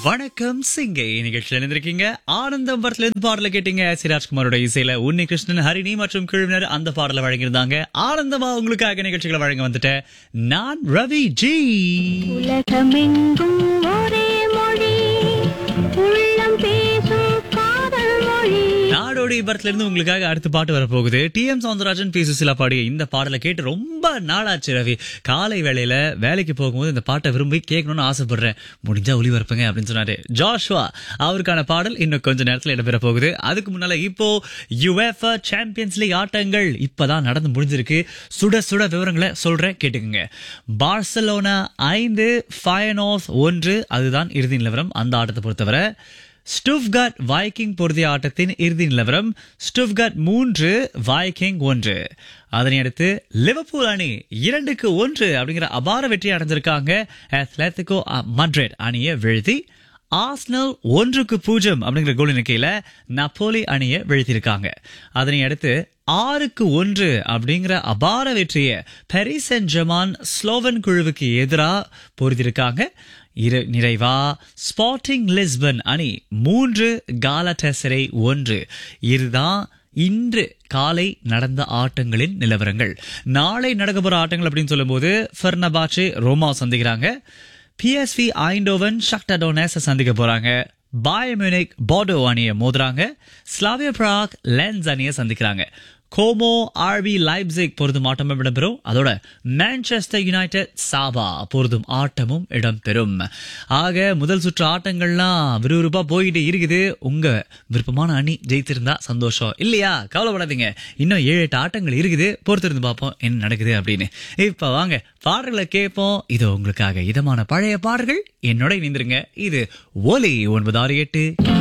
வணக்கம் சிங்கை நிகழ்ச்சியில் இருந்திருக்கீங்க ஆனந்தம் படத்துல இருந்து பாடல கேட்டீங்க சிராஜ்குமாரோட இசையில உன்னி கிருஷ்ணன் ஹரிணி மற்றும் குழுவினர் அந்த பாடலை வழங்கியிருந்தாங்க ஆனந்தமா உங்களுக்காக நிகழ்ச்சிகளை வழங்க வந்துட்டேன் நான் ரவி ஜி உலகமெங்கும் ஒரே மொழி உள்ளம் பேசும் காதல் மொழி நாடோடி படத்துல இருந்து உங்களுக்காக அடுத்த பாட்டு வரப்போகுது T M Soundararajan P Susheela பாடிய இந்த பாடலை கேட்டு ரொம்ப நாளாச்சு ரவி காலை வேளையில வேலைக்கு போகும்போது இந்த பாட்டை விரும்பி கேட்கணும்னு ஆசைப்படுறேன் முடிஞ்சா ஒளிபரப்புங்க அப்படின்னு சொன்னாரு ஜாஷ்வா அவருக்கான பாடல் இன்னும் கொஞ்ச நேரத்துல இடம்பெற போகுது அதுக்கு முன்னால இப்போ யுஎஃப்ஆ சாம்பியன்ஸ் லீக் ஆட்டங்கள் இப்பதான் நடந்து முடிஞ்சிருக்கு சுட சுட விவரங்களை சொல்றேன் கேட்டுக்குங்க பார்சலோனா ஐந்து ஃபயனோஸ் ஒன்று அதுதான் இறுதி நிலவரம் அந்த ஆட்டத்தை பொறுத்தவரை ஸ்டுஃப்கார்ட் வைக்கிங் பொருதிய ஆட்டத்தின் இறுதி நிலவரம் ஸ்டுஃப்கார்ட் மூன்று வைக்கிங் ஒன்று அதனை அடுத்து லிவர்பூல் அணி இரண்டுக்கு ஒன்று அப்படிங்கிற அபார வெற்றி அடைஞ்சிருக்காங்க அத்லetico மட்ரிட் அணியை வீழ்த்தி ஆஸ்னல் ஒன்றுக்கு பூஜ்ஜியம் அப்படிங்கிற கோல் எண்ணிக்கையில நப்போலி அணியை வீழ்த்தியிருக்காங்க அதனை அடுத்து ஆறுக்கு ஒன்று அப்படிங்கிற அபார வெற்றியை பெரிஸ் அண்ட் ஜமான் ஸ்லோவன் குழுவுக்கு எதிராக பொருத்திருக்காங்க இரு நிறைவா ஸ்பாட்டிங் லிஸ்பன் அணி மூன்று காலடெசரை ஒன்று இதுதான் இன்று காலை நடந்த ஆட்டங்களின் நிலவரங்கள் நாளை நடக்க போற ஆட்டங்கள் அப்படின்னு சொல்லும்போது ஃபெர்னபாச்சே ரோமா சந்திக்கிறாங்க பிஎஸ்வி ஐண்டோவன் ஷக்டா டோனஸ் சந்திக்க போறாங்க பாயர் மியூனிக் போர்டோ அணியை மோதுறாங்க ஸ்லாவியா பிராக் லென்ஸ் அணியை சந்திக்கிறாங்க கோமோ ஆர்பி லைப்சிக் பொருதும் ஆட்டமும் இடம்பெறும் அதோட மான்செஸ்டர் யுனைடெட் சாபா பொருதும் ஆட்டமும் இடம்பெறும் ஆக முதல் சுற்று ஆட்டங்கள்லாம் விறுவிறுப்பா போயிட்டு இருக்குது உங்க விருப்பமான அணி ஜெயித்திருந்தா சந்தோஷம் இல்லையா கவலைப்படாதீங்க இன்னும் ஏழு எட்டு ஆட்டங்கள் இருக்குது பொறுத்திருந்து பார்ப்போம் என்ன நடக்குது அப்படின்னு இப்ப வாங்க பாடல்களை கேட்போம் இது உங்களுக்காக இதமான பழைய பாடல்கள் என்னோட இணைந்திருங்க இது ஒலி ஒன்பது ஆறு எட்டு